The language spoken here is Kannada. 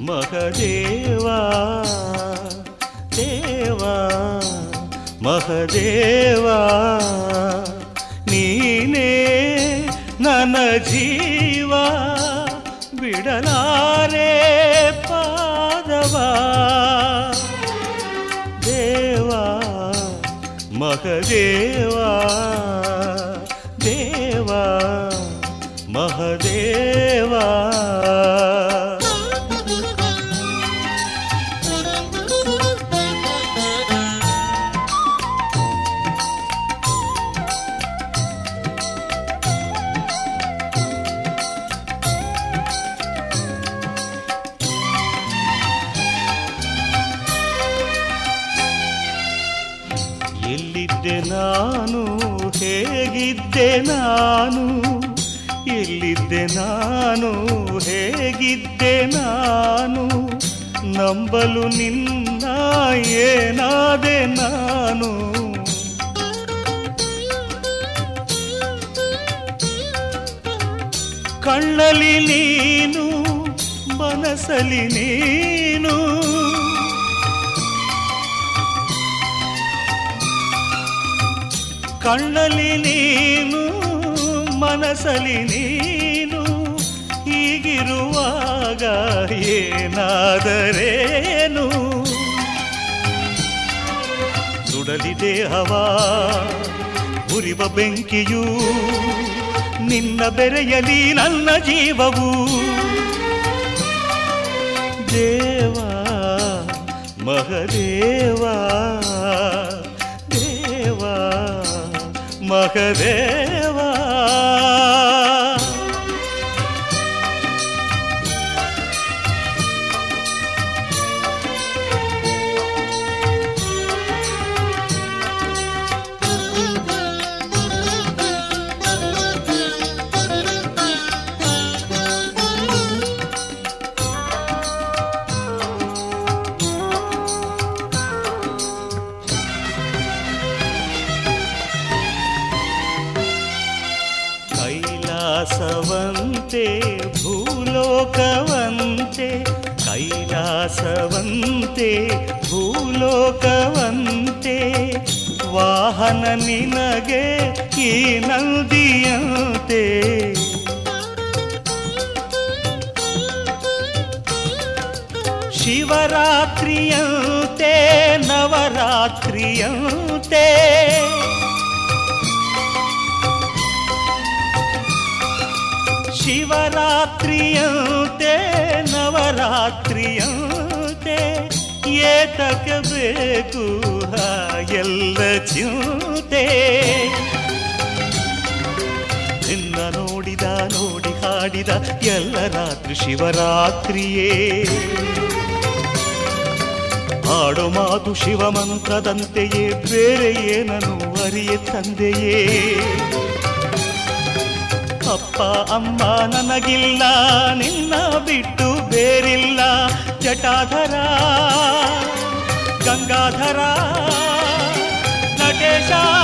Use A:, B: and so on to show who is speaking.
A: ಮಹದೇವಾ ದೇವಾ ಮಹದೇವಾ ನೀನೇ ನನ್ನ ಜೀವ ಬಿಡಲಾರೆ ಪಾದವಾ ದೇವಾ ಮಹದೇವಾ ದೇವಾ ಮಹದೇವಾ ಎಲ್ಲಿದ್ದೆ ನಾನು ಹೇಗಿದ್ದೆ ನಾನು ಎಲ್ಲಿದ್ದೆ ನಾನು ಹೇಗಿದ್ದೆ ನಾನು ನಂಬಲು ನಿನ್ನ ಏನಾದೆ ನಾನು ಕಣ್ಣಲ್ಲಿ ನೀನು ಮನಸ್ಸಲ್ಲಿ ನೀನು ಕಣ್ಣಲ್ಲಿ ನೀನು ಮನಸ್ಸಲ್ಲಿ ನೀನು ಹೀಗಿರುವಾಗ ಏನಾದರೇನು ಸುಡಲಿದೆ ಹವಾ ಉರಿವ ಬೆಂಕಿಯು ನಿನ್ನ ಬೆರೆಯಲಿ ನನ್ನ ಜೀವವು ದೇವಾ ಮಹದೇವಾ ದೇವಾ ಮಹದೇವಾ ಕೈಲಾಸವಂತೆ ಭೂಲೋಕವಂತೆ ಕೈಲಾಸವಂತೆ ಭೂಲೋಕವಂತೆ ವಾಹನ ನಿನಗೆ ಈ ನಂದಿಯಂತೆ ಶಿವರಾತ್ರಿಯಂತೆ ನವರಾತ್ರಿಯಂತೆ ಶಿವರಾತ್ರಿಯಂತೆ ನವರಾತ್ರಿಯಂತೆ ಏತಕ್ಕೆ ಬೇಕು ಆ ಎಲ್ಲ ಚಿಂತೆ ನಿನ್ನ ನೋಡಿದ ನೋಡಿ ಹಾಡಿದ ಎಲ್ಲ ರಾತ್ರಿ ಶಿವರಾತ್ರಿಯೇ ಆಡೋ ಮಾತು ಶಿವ ಮಂತ್ರದಂತೆಯೇ ಬೇರೆ ಏನನು ಅರಿಯೆ ತಂದೆಯೇ ಅಪ್ಪ ಅಮ್ಮ ನನಗಿಲ್ಲ ನಿನ್ನ ಬಿಟ್ಟು ಬೇರಿಲ್ಲ ಜಟಾಧರ ಗಂಗಾಧರ ನಟೇಶ